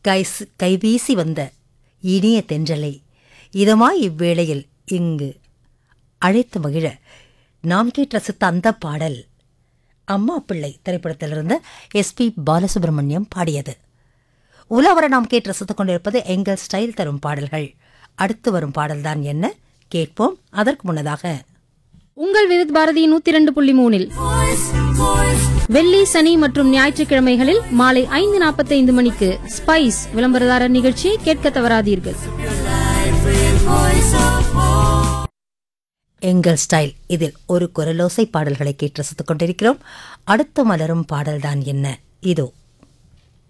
guys கைவீசி வந்த இனிய தென்றலை இதமாய் இவ்வேளையில் இங்கு அழைத்து மகிழ நாம் கேட்டு ரசித்த அந்த பாடல் அம்மா பிள்ளை திரைப்படத்திலிருந்து எஸ்பி பாலசுப்ரமணியம் பாடியது உலவர நாம் கேட்டு ரசித்துக் கொண்டிருப்பது எங்கள் ஸ்டைல் தரும் பாடல்கள் அடுத்து வரும் பாடல்தான் என்ன கேட்போம் அதற்கு முன்னதாக உங்கள் விருத் பாரதி நூத்தி இரண்டு புள்ளி மூணில் வெள்ளி சனி மற்றும் ஞாயிற்றுக்கிழமைகளில் மாலை ஐந்து நாற்பத்தைந்து மணிக்கு ஸ்பைஸ் விளம்பரதாரர் நிகழ்ச்சியை கேட்க தவறாதீர்கள் எங்கள் ஸ்டைல் இதில் ஒரு குரலோசை பாடல்களை கேட்டு ரசித்துக் கொண்டிருக்கிறோம் அடுத்து மலரும் பாடல்தான் என்ன இதோ